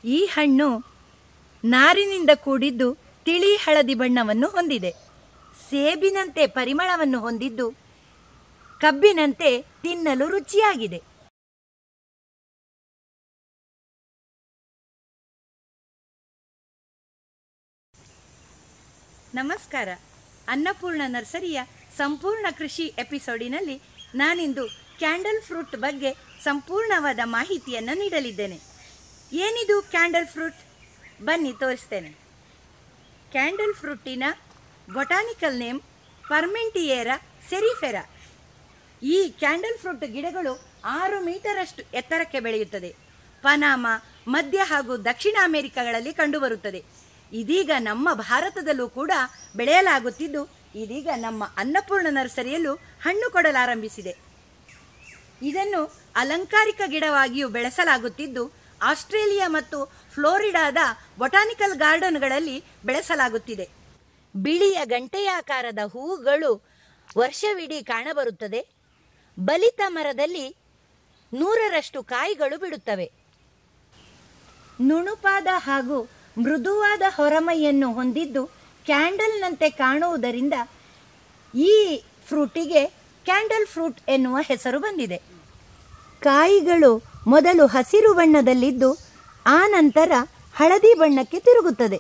ಈ ಹಣ್ಣು ನಾರಿನಿಂದ ಕೂಡಿದ್ದು ತಿಳಿ ಹಳದಿ ಬಣ್ಣವನ್ನು ಹೊಂದಿದೆ ಸೇಬಿನಂತೆ ಪರಿಮಳವನ್ನು ಹೊಂದಿದ್ದು ಕಬ್ಬಿನಂತೆ ತಿನ್ನಲು ರುಚಿಯಾಗಿದೆ ನಮಸ್ಕಾರ ಅನ್ನಪೂರ್ಣ ನರ್ಸರಿಯ ಸಂಪೂರ್ಣ ಕೃಷಿ ಎಪಿಸೋಡಿನಲ್ಲಿ ನಾನಿಂದು ಕ್ಯಾಂಡಲ್ ಫ್ರೂಟ್ ಬಗ್ಗೆ ಸಂಪೂರ್ಣವಾದ ಮಾಹಿತಿಯನ್ನು ನೀಡಲಿದ್ದೇನೆ ಏನಿದು ಕ್ಯಾಂಡಲ್ ಫ್ರೂಟ್ ಬನ್ನಿ ತೋರಿಸ್ತೇನೆ ಕ್ಯಾಂಡಲ್ ಫ್ರೂಟಿನ ಬೊಟಾನಿಕಲ್ ನೇಮ್ ಪರ್ಮೆಂಟಿಯೇರಾ ಸೆರಿಫೆರಾ ಈ ಕ್ಯಾಂಡಲ್ ಫ್ರೂಟ್ ಗಿಡಗಳು ಆರು ಮೀಟರಷ್ಟು ಎತ್ತರಕ್ಕೆ ಬೆಳೆಯುತ್ತದೆ ಪನಾಮ ಮಧ್ಯ ಹಾಗೂ ದಕ್ಷಿಣ ಅಮೆರಿಕಗಳಲ್ಲಿ ಕಂಡುಬರುತ್ತದೆ ಇದೀಗ ನಮ್ಮ ಭಾರತದಲ್ಲೂ ಕೂಡ ಬೆಳೆಯಲಾಗುತ್ತಿದ್ದು ಇದೀಗ ನಮ್ಮ ಅನ್ನಪೂರ್ಣ ನರ್ಸರಿಯಲ್ಲೂ ಹಣ್ಣು ಕೊಡಲಾರಂಭಿಸಿದೆ ಇದನ್ನು ಅಲಂಕಾರಿಕ ಗಿಡವಾಗಿಯೂ ಬೆಳೆಸಲಾಗುತ್ತಿದ್ದು ಆಸ್ಟ್ರೇಲಿಯಾ ಮತ್ತು ಫ್ಲೋರಿಡಾದ ಬೊಟಾನಿಕಲ್ ಗಾರ್ಡನ್ಗಳಲ್ಲಿ ಬೆಳೆಸಲಾಗುತ್ತಿದೆ ಬಿಳಿಯ ಗಂಟೆಯಾಕಾರದ ಹೂವುಗಳು ವರ್ಷವಿಡೀ ಕಾಣಬರುತ್ತದೆ ಬಲಿತ ಮರದಲ್ಲಿ ನೂರರಷ್ಟು ಕಾಯಿಗಳು ಬಿಡುತ್ತವೆ ನುಣುಪಾದ ಹಾಗೂ ಮೃದುವಾದ ಹೊರಮೈಯನ್ನು ಹೊಂದಿದ್ದು ಕ್ಯಾಂಡಲ್ನಂತೆ ಕಾಣುವುದರಿಂದ ಈ ಫ್ರೂಟಿಗೆ ಕ್ಯಾಂಡಲ್ ಫ್ರೂಟ್ ಎನ್ನುವ ಹೆಸರು ಬಂದಿದೆ ಕಾಯಿಗಳು ಮೊದಲು ಹಸಿರು ಬಣ್ಣದಲ್ಲಿದ್ದು ಆ ನಂತರ ಹಳದಿ ಬಣ್ಣಕ್ಕೆ ತಿರುಗುತ್ತದೆ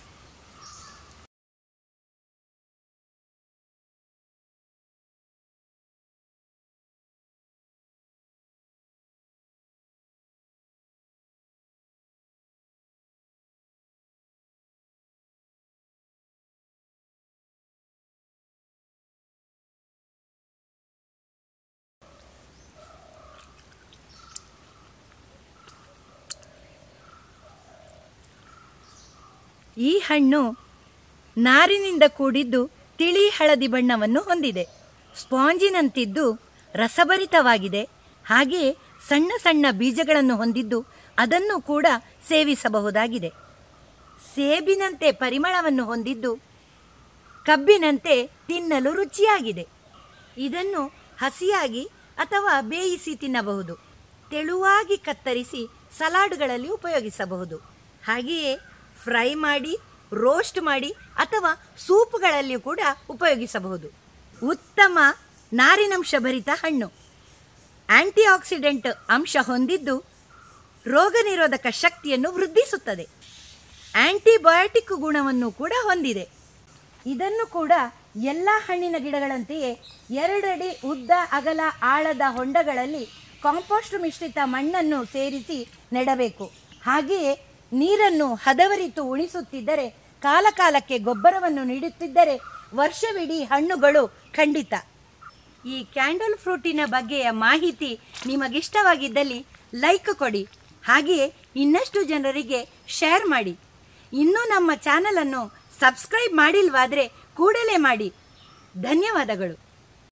ಈ ಹಣ್ಣು ನಾರಿನಿಂದ ಕೂಡಿದ್ದು ತಿಳಿ ಹಳದಿ ಬಣ್ಣವನ್ನು ಹೊಂದಿದೆ ಸ್ಪಾಂಜಿನಂತಿದ್ದು ರಸಭರಿತವಾಗಿದೆ ಹಾಗೆಯೇ ಸಣ್ಣ ಸಣ್ಣ ಬೀಜಗಳನ್ನು ಹೊಂದಿದ್ದು ಅದನ್ನು ಕೂಡ ಸೇವಿಸಬಹುದಾಗಿದೆ ಸೇಬಿನಂತೆ ಪರಿಮಳವನ್ನು ಹೊಂದಿದ್ದು ಕಬ್ಬಿನಂತೆ ತಿನ್ನಲು ರುಚಿಯಾಗಿದೆ ಇದನ್ನು ಹಸಿಯಾಗಿ ಅಥವಾ ಬೇಯಿಸಿ ತಿನ್ನಬಹುದು ತೆಳುವಾಗಿ ಕತ್ತರಿಸಿ ಸಲಾಡ್ಗಳಲ್ಲಿ ಉಪಯೋಗಿಸಬಹುದು ಹಾಗೆಯೇ ಫ್ರೈ ಮಾಡಿ ರೋಸ್ಟ್ ಮಾಡಿ ಅಥವಾ ಸೂಪ್ಗಳಲ್ಲಿಯೂ ಕೂಡ ಉಪಯೋಗಿಸಬಹುದು ಉತ್ತಮ ನಾರಿನಂಶ ಭರಿತ ಹಣ್ಣು ಆಂಟಿ ಆಕ್ಸಿಡೆಂಟ್ ಅಂಶ ಹೊಂದಿದ್ದು ರೋಗ ನಿರೋಧಕ ಶಕ್ತಿಯನ್ನು ವೃದ್ಧಿಸುತ್ತದೆ ಆಂಟಿಬಯೋಟಿಕ್ ಗುಣವನ್ನು ಕೂಡ ಹೊಂದಿದೆ ಇದನ್ನು ಕೂಡ ಎಲ್ಲ ಹಣ್ಣಿನ ಗಿಡಗಳಂತೆಯೇ ಎರಡಡಿ ಉದ್ದ ಅಗಲ ಆಳದ ಹೊಂಡಗಳಲ್ಲಿ ಕಾಂಪೋಸ್ಟ್ ಮಿಶ್ರಿತ ಮಣ್ಣನ್ನು ಸೇರಿಸಿ ನೆಡಬೇಕು ಹಾಗೆಯೇ ನೀರನ್ನು ಹದವರಿತು ಉಣಿಸುತ್ತಿದ್ದರೆ ಕಾಲಕಾಲಕ್ಕೆ ಗೊಬ್ಬರವನ್ನು ನೀಡುತ್ತಿದ್ದರೆ ವರ್ಷವಿಡೀ ಹಣ್ಣುಗಳು ಖಂಡಿತ ಈ ಕ್ಯಾಂಡಲ್ ಫ್ರೂಟಿನ ಬಗ್ಗೆಯ ಮಾಹಿತಿ ನಿಮಗಿಷ್ಟವಾಗಿದ್ದಲ್ಲಿ ಲೈಕ್ ಕೊಡಿ ಹಾಗೆಯೇ ಇನ್ನಷ್ಟು ಜನರಿಗೆ ಶೇರ್ ಮಾಡಿ ಇನ್ನೂ ನಮ್ಮ ಚಾನಲನ್ನು ಸಬ್ಸ್ಕ್ರೈಬ್ ಮಾಡಿಲ್ವಾದರೆ ಕೂಡಲೇ ಮಾಡಿ ಧನ್ಯವಾದಗಳು